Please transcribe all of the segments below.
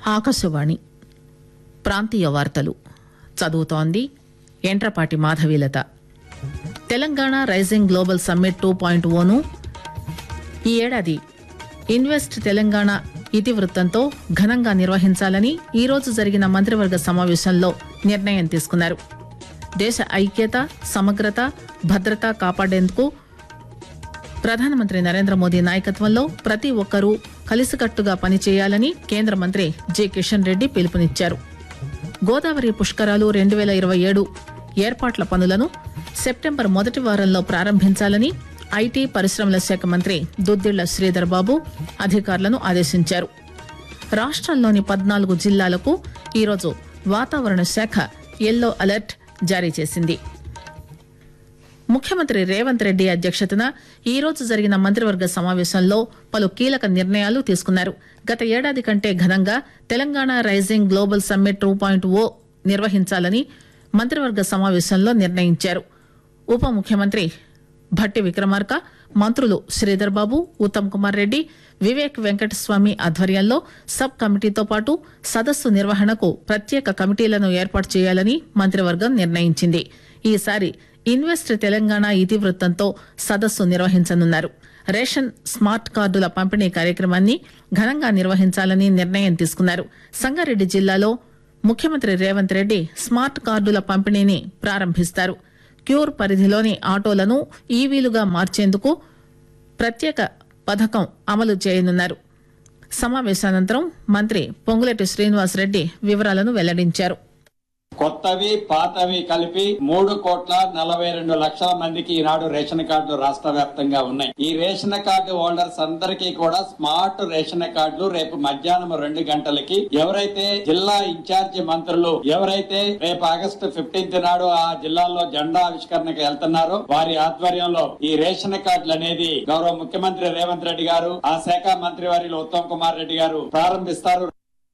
ఆకాశవాణి ప్రాంతీయ వార్తలు చదువుతోంది Entrapati Madhavilatha Telangana rising global summit two point O ఈ ఏడాది ఇన్వెస్ట్ తెలంగాణ ఇతివృత్తంతో ఘనంగా నిర్వహించాలని ఈ రోజు జరిగిన మంత్రివర్గ సమావేశంలో నిర్ణయం తీసుకున్నారు దేశ ఐక్యత సమగ్రత భద్రత కాపాడేందుకు ప్రధానమంత్రి నరేంద్ర మోదీ నాయకత్వంలో ప్రతి ఒక్కరూ కలిసికట్టుగా పనిచేయాలని కేంద్ర మంత్రి జి కిషన్ రెడ్డి పిలుపునిచ్చారు గోదావరి పుష్కరాలు రెండు వేల ఇరవై ఏడు ఏర్పాట్ల పనులను సెప్టెంబర్ మొదటి వారంలో ప్రారంభించాలని ఐటీ పరిశ్రమల శాఖ మంత్రి దుద్దిళ్ల శ్రీధర్ బాబు అధికారులను ఆదేశించారు రాష్ట్రంలోని పద్నాలుగు జిల్లాలకు ఈరోజు వాతావరణ శాఖ ఎల్లో అలర్ట్ జారీ చేసింది ముఖ్యమంత్రి రేవంత్ రెడ్డి అధ్యక్షతన ఈ రోజు జరిగిన మంత్రివర్గ సమావేశంలో పలు కీలక నిర్ణయాలు తీసుకున్నారు గత ఏడాది కంటే ఘనంగా Telangana rising global summit two point O నిర్వహించాలని మంత్రివర్గ సమావేశంలో నిర్ణయించారు ఉప ముఖ్యమంత్రి భట్టి విక్రమార్క మంత్రులు శ్రీధర్ బాబు ఉత్తమ్ కుమార్ రెడ్డి వివేక్ వెంకటస్వామి ఆధ్వర్యంలో సబ్ కమిటీతో పాటు సదస్సు నిర్వహణకు ప్రత్యేక కమిటీలను ఏర్పాటు చేయాలని మంత్రివర్గం నిర్ణయించింది ఈసారి ఇన్వెస్ట్ తెలంగాణ ఇతివృత్తంతో సదస్సు నిర్వహించనున్నారు రేషన్ స్మార్ట్ కార్డుల పంపిణీ కార్యక్రమాన్ని ఘనంగా నిర్వహించాలని నిర్ణయం తీసుకున్నారు సంగారెడ్డి జిల్లాలో ముఖ్యమంత్రి రేవంత్ రెడ్డి స్మార్ట్ కార్డుల పంపిణీని ప్రారంభిస్తారు క్యూర్ పరిధిలోని ఆటోలను ఈవీలుగా మార్చేందుకు ప్రత్యేక పథకం అమలు చేయనున్నారు సమావేశానంతరం మంత్రి పొంగులేటి శ్రీనివాసరెడ్డి వివరాలను వెల్లడించారు కొత్తవి పాతవి కలిపి మూడు కోట్ల నలభై రెండు లక్షల మందికి ఈనాడు రేషన్ కార్డులు రాష్ట్ర వ్యాప్తంగా ఉన్నాయి ఈ రేషన్ కార్డు హోల్డర్స్ అందరికీ కూడా స్మార్ట్ రేషన్ కార్డులు రేపు మధ్యాహ్నం రెండు గంటలకి ఎవరైతే జిల్లా ఇన్ఛార్జి మంత్రులు ఎవరైతే రేపు ఆగస్టు ఫిఫ్టీన్త్ నాడు ఆ జిల్లాల్లో జెండా ఆవిష్కరణకు వెళ్తున్నారో వారి ఆధ్వర్యంలో ఈ రేషన్ కార్డులు అనేది గౌరవ ముఖ్యమంత్రి రేవంత్ రెడ్డి గారు ఆ శాఖ మంత్రి వారిలో ఉత్తమ్ కుమార్ రెడ్డి గారు ప్రారంభిస్తారు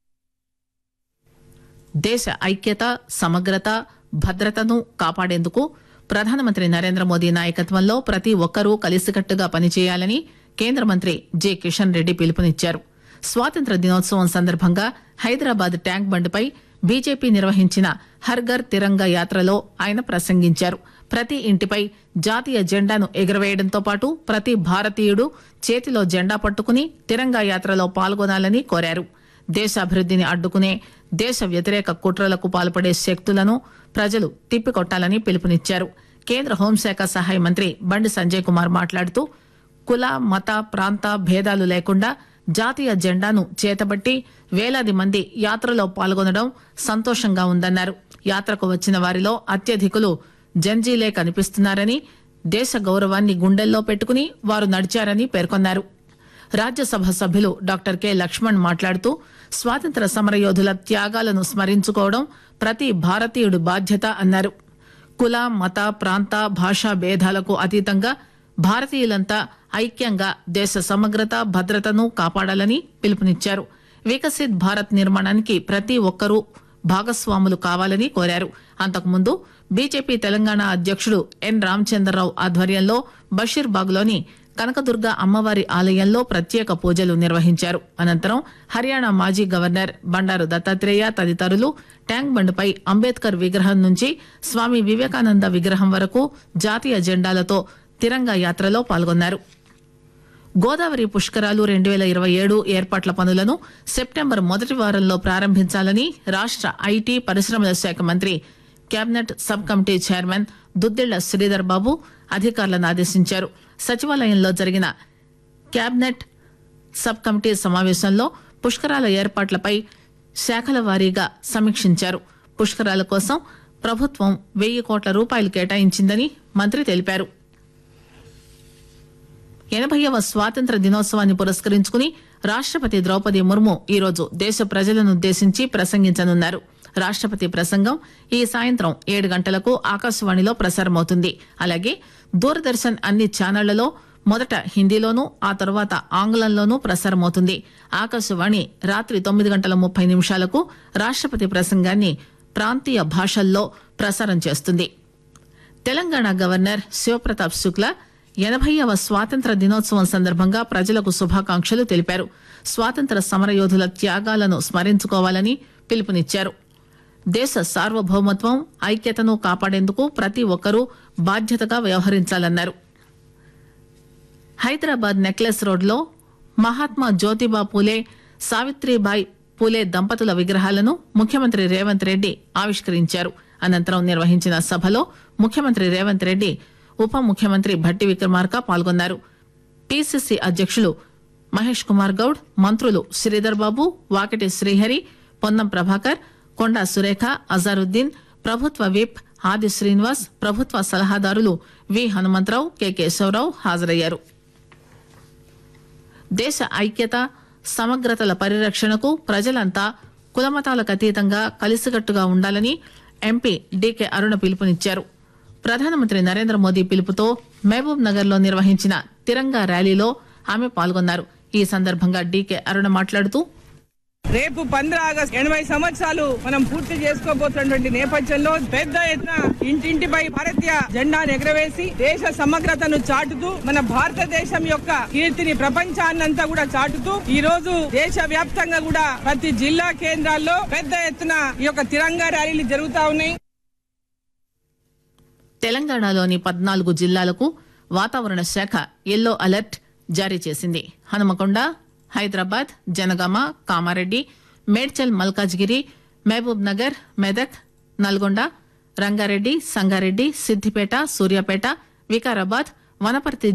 దేశ ఐక్యత సమగ్రత భద్రతను కాపాడేందుకు ప్రధానమంత్రి నరేంద్ర మోదీ నాయకత్వంలో ప్రతి ఒక్కరూ కలిసికట్టుగా పనిచేయాలని కేంద్ర మంత్రి జె కిషన్ రెడ్డి పిలుపునిచ్చారు స్వాతంత్ర దినోత్సవం సందర్భంగా హైదరాబాద్ ట్యాంక్ బండ్పై బీజేపీ నిర్వహించిన హర్ఘర్ తిరంగా యాత్రలో ఆయన ప్రసంగించారు ప్రతి ఇంటిపై జాతీయ జెండాను ఎగురవేయడంతో పాటు ప్రతి భారతీయుడు చేతిలో జెండా పట్టుకుని తిరంగా యాత్రలో పాల్గొనాలని కోరారు దేశాభివృద్దిని అడ్డుకునే దేశ వ్యతిరేక కుట్రలకు పాల్పడే శక్తులను ప్రజలు తిప్పికొట్టాలని పిలుపునిచ్చారు కేంద్ర హోంశాఖ సహాయ మంత్రి బండి సంజయ్ కుమార్ మాట్లాడుతూ కుల మత ప్రాంత భేదాలు లేకుండా జాతీయ జెండాను చేతబట్టి వేలాది మంది యాత్రలో పాల్గొనడం సంతోషంగా ఉందన్నారు యాత్రకు వచ్చిన వారిలో అత్యధికులు జంజీలే కనిపిస్తున్నారని దేశ గౌరవాన్ని గుండెల్లో పెట్టుకుని వారు నడిచారని పేర్కొన్నారు రాజ్యసభ సభ్యులు డాక్టర్ కె లక్ష్మణ్ మాట్లాడుతూ స్వాతంత్ర సమరయోధుల త్యాగాలను స్మరించుకోవడం ప్రతి భారతీయుడి బాధ్యత అన్నారు కుల మత ప్రాంత భాషా భేదాలకు అతీతంగా భారతీయులంతా ఐక్యంగా దేశ సమగ్రత భద్రతను కాపాడాలని పిలుపునిచ్చారు వికసిత్ భారత్ నిర్మాణానికి ప్రతి ఒక్కరూ భాగస్వాములు కావాలని కోరారు అంతకుముందు బీజేపీ తెలంగాణ అధ్యక్షుడు ఎన్ రామచంద్రరావు ఆధ్వర్యంలో బషీర్బాగ్లోని కనకదుర్గ అమ్మవారి ఆలయంలో ప్రత్యేక పూజలు నిర్వహించారు అనంతరం హర్యానా మాజీ గవర్నర్ బండారు దత్తాత్రేయ తదితరులు ట్యాంక్ బండ్పై అంబేద్కర్ విగ్రహం నుంచి స్వామి వివేకానంద విగ్రహం వరకు జాతీయ జెండాలతో తిరంగా యాత్రలో పాల్గొన్నారు గోదావరి పుష్కరాలు రెండు వేల ఇరవై ఏడు ఏర్పాట్ల పనులను సెప్టెంబర్ మొదటి వారంలో ప్రారంభించాలని రాష్ట ఐటీ పరిశ్రమల శాఖ మంత్రి cabinet sub committee chairman Duddilla Sridhar Babu అధికారులను ఆదేశించారు సచివాలయంలో జరిగిన కేబినెట్ సబ్ కమిటీ సమావేశంలో పుష్కరాల ఏర్పాట్లపై శాఖల వారీగా సమీక్షించారు పుష్కరాల కోసం ప్రభుత్వం వెయ్యి కోట్ల రూపాయలు కేటాయించిందని మంత్రి తెలిపారు ఎనభైవ స్వాతంత్ర దినోత్సవాన్ని పురస్కరించుకుని రాష్టపతి ద్రౌపది ముర్ము ఈరోజు దేశ ప్రజలను ఉద్దేశించి ప్రసంగించనున్నారు రాష్టపతి ప్రసంగం ఈ సాయంత్రం ఏడు గంటలకు ఆకాశవాణిలో ప్రసారమవుతుంది అలాగే దూరదర్శన్ అన్ని ఛానళ్లలో మొదట హిందీలోనూ ఆ తర్వాత ఆంగ్లంలోనూ ప్రసారమవుతుంది ఆకాశవాణి రాత్రి తొమ్మిది గంటల ముప్పై నిమిషాలకు రాష్టపతి ప్రసంగాన్ని ప్రాంతీయ భాషల్లో ప్రసారం చేస్తుంది తెలంగాణ గవర్నర్ శివప్రతాప్ శుక్లా ఎనభైవ స్వాతంత్ర దినోత్సవం సందర్భంగా ప్రజలకు శుభాకాంక్షలు తెలిపారు స్వాతంత్ర సమరయోధుల త్యాగాలను స్మరించుకోవాలని పిలుపునిచ్చారు దేశ సార్వభౌమత్వం ఐక్యతను కాపాడేందుకు ప్రతి ఒక్కరూ బాధ్యతగా వ్యవహరించాలన్నారు హైదరాబాద్ నెక్లెస్ రోడ్లో మహాత్మా జ్యోతిబా పూలే సావిత్రిబాయి పూలే దంపతుల విగ్రహాలను ముఖ్యమంత్రి రేవంత్ రెడ్డి ఆవిష్కరించారు అనంతరం నిర్వహించిన సభలో ముఖ్యమంత్రి రేవంత్ రెడ్డి ఉప ముఖ్యమంత్రి భట్టి విక్రమార్క పాల్గొన్నారు పిసిసి అధ్యక్షులు మహేష్ కుమార్ గౌడ్ మంత్రులు శ్రీధర్ బాబు వాకటి శ్రీహరి పొన్నం ప్రభాకర్ కొండా సురేఖ అజారుద్దీన్ ప్రభుత్వ విప్ ఆది శ్రీనివాస్ ప్రభుత్వ సలహాదారులు వి హనుమంతరావు కె కేశవరావు హాజరయ్యారు దేశ ఐక్యత సమగ్రతల పరిరక్షణకు ప్రజలంతా కులమతాలకు అతీతంగా కలిసికట్టుగా ఉండాలని ఎంపీ డీకే అరుణ పిలుపునిచ్చారు ప్రధానమంత్రి నరేంద్ర మోదీ పిలుపుతో మహబూబ్ నగర్ లో నిర్వహించిన తిరంగా ర్యాలీలో ఆమె పాల్గొన్నారు ఈ సందర్భంగా డీకే అరుణ మాట్లాడుతూ రేపు పంద్ర ఆగస్టు ఎనభై సంవత్సరాలు మనం పూర్తి చేసుకోబోతున్నటువంటి నేపథ్యంలో పెద్ద ఎత్తున ఇంటింటిపై భారతీయ జెండాను ఎగరవేసి దేశ సమగ్రతను చాటుతూ మన భారతదేశం యొక్క కీర్తిని ప్రపంచాన్నంతా కూడా చాటుతూ ఈ రోజు దేశ వ్యాప్తంగా కూడా ప్రతి జిల్లా కేంద్రాల్లో పెద్ద ఎత్తున ఈ యొక్క తిరంగా ర్యాలీలు జరుగుతా ఉన్నాయి తెలంగాణలోని పద్నాలుగు జిల్లాలకు వాతావరణ శాఖ ఎల్లో అలర్ట్ జారీ చేసింది హనుమకొండ హైదరాబాద్ జనగామ కామారెడ్డి మేడ్చల్ మల్కాజ్గిరి మహబూబ్ నగర్ మెదక్ నల్గొండ రంగారెడ్డి సంగారెడ్డి సిద్దిపేట సూర్యాపేట వికారాబాద్ వనపర్తి